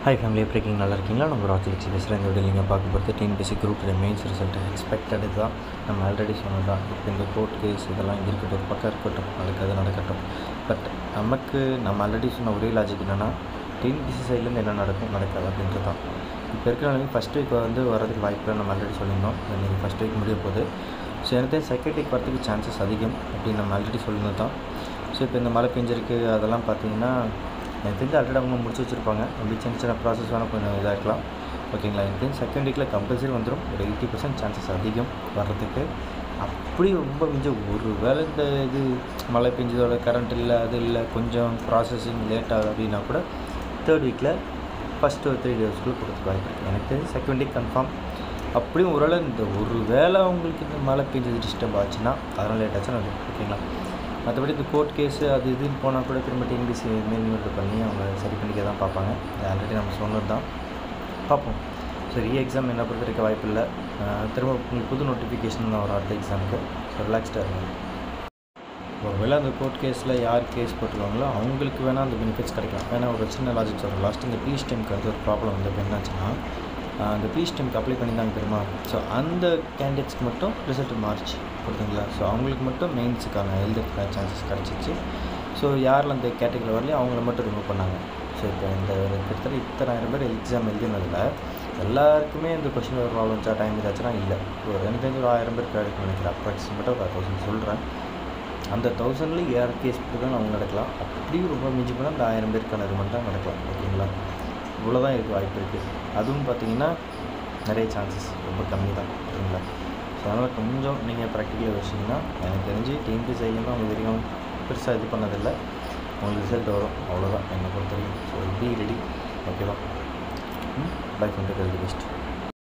hi family எப்படி இருக்கீங்க நல்லா இருக்கீங்களா நம்ம ராக்கி வச்சு பேசுகிறேன் இந்த வீடியோ நீங்கள் பார்க்க போகிறது TNPSC group mains result expected தான் நம்ம ஆல்ரெடி சொன்னது தான் இப்போ இந்த கோர்ட் கேஸ் இதெல்லாம் இருக்கட்டும் ஒரு பக்கம் இருக்கட்டும் அதுக்கு அது நடக்கட்டும் பட் நமக்கு நம்ம ஆல்ரெடி சொன்ன ஒரே லாஜிக் என்னென்னா டிஎன்பிசி சைட்லேருந்து என்ன நடக்கும் நடக்காது அப்படின்றது தான் இப்போ இருக்கிற நிலைமை ஃபஸ்ட் வீக் வந்து வரதுக்கு வாய்ப்பு இல்லை நம்ம ஆல்ரெடி சொல்லியிருந்தோம் இன்றைக்கி ஃபஸ்ட் வீக் முடிய போகுது ஸோ எனக்கு செகண்ட் வீக் வரதுக்கு சான்சஸ் அதிகம் அப்படின்னு நம்ம ஆல்ரெடி சொல்லியிருந்தது தான் ஸோ இப்போ இந்த மழை பெஞ்சிருக்கு அதெல்லாம் பார்த்தீங்கன்னா எனக்கு தெரிஞ்சு ஆல்ரெடி அவங்க முடிச்சு வச்சுருப்பாங்க அப்படி சின்ன சின்ன ப்ராசஸ் வேணால் கொஞ்சம் இதாக இருக்கலாம் ஓகேங்களா எனக்கு தெரிஞ்சு செகண்ட் வீக்கில் கம்பல்சரி வந்துடும் ஒரு எயிட்டி பர்சன்ட் சான்சஸ் அதிகம் வர்றதுக்கு அப்படி ரொம்ப மிஞ்சம் ஒரு வேளை இந்த இது மழை பெஞ்சதோட கரண்ட் இல்லை அது இல்லை கொஞ்சம் ப்ராசஸிங் லேட் ஆகுது அப்படின்னா கூட தேர்ட் வீக்கில் ஃபஸ்ட்டு ஒரு த்ரீ டேஸ்க்குள்ளே கொடுத்துக்கு வாய்ப்பு இருக்குது எனக்கு தெரிஞ்சு செகண்ட் வீக் கன்ஃபார்ம் அப்படியும் ஒருவேளை இந்த ஒரு வேளை உங்களுக்கு இந்த மழை பெஞ்சது டிஸ்டர்ப் ஆச்சுன்னா அதெல்லாம் லேட் ஆச்சுன்னா அது ஓகேங்களா மற்றபடி இந்த கோர்ட் கேஸு அது இதுன்னு போனால் கூட திரும்ப டிஎன்பிசி மேல்முறை பண்ணி அவங்க சரி பண்ணிக்க தான் பார்ப்பாங்க அது ஆல்ரெடி நம்ம சொன்னது தான் பார்ப்போம் ஸோ ரீ எக்ஸாம் என்ன பொறுத்த வரைக்கும் வாய்ப்பு இல்லை திரும்ப உங்களுக்கு புது நோட்டிஃபிகேஷன் தான் வரும் அடுத்த எக்ஸாமுக்கு ஸோ ரிலாக்ஸ்டாக இருங்க ஒருவேளை அந்த கோர்ட் கேஸில் யார் கேஸ் போட்டுருவாங்களோ அவங்களுக்கு வேணால் அந்த பெனிஃபிட்ஸ் கிடைக்கலாம் ஏன்னா ஒரு சின்ன லாஜிக் சொல்கிறேன் லாஸ்ட் இந்த ப்ளீஸ் டைமுக்கு வந்து ஒரு ப்ராப்ளம் வந்து இப்போ என்னாச்சுன்னா அந்த ப்ளீஸ் டைமுக்கு அப்ளை பண்ணியிருந்தாங்க தெரியுமா ஸோ அந்த கேண்டிடேட்ஸ்க்கு மட்டும் ரிசல்ட் மார்ச் புரியுதுங்களா ஸோ அவங்களுக்கு மட்டும் மெயின்ஸுக்கான எழுதுறதுக்கான சான்சஸ் கிடச்சிச்சு ஸோ யாரில் அந்த கேட்டகரியில் வரலையோ அவங்கள மட்டும் ரிமூவ் பண்ணாங்க ஸோ இப்போ இந்த கிட்டத்தட்ட இத்தனாயிரம் பேர் எக்ஸாம் எழுதினதில் எல்லாருக்குமே இந்த கொஷின் பேப்பர் ப்ராப்ளம்ஸாக டைம் ஏதாச்சுன்னா இல்லை ஒரு எனக்கு தெரிஞ்சு ஒரு ஆயிரம் பேர் கிடைக்கும் நினைக்கிறேன் அப்ராக்சிமேட்டாக ஒரு தௌசண்ட் சொல்கிறேன் அந்த தௌசண்டில் யார் கேஸ் தான் அவங்க நடக்கலாம் அப்படியும் ரொம்ப மிஞ்சி போனால் அந்த ஆயிரம் பேருக்கான இது மட்டும் தான் நடக்கலாம் ஓகேங்களா இவ்வளோ தான் இருக்குது வாய்ப்பு இருக்குது அதுவும் பார்த்தீங்கன்னா நிறைய சான்சஸ் ரொம்ப கம்மி தான் ஓகேங்களா ஸோ அதனால் கொஞ்சம் நீங்கள் ப்ராக்டிக்கலாக வச்சிங்கன்னா எனக்கு தெரிஞ்சு டிஎன்பி சைட்லேருந்து அவங்க வரைக்கும் பெருசாக இது பண்ணதில்லை உங்களுக்கு ரிசல்ட் வரும் அவ்வளோதான் என்னை பொறுத்த வரைக்கும் ஸோ பி ரெடி ஓகேவா பை ஃப்ரெண்டு பெஸ்ட்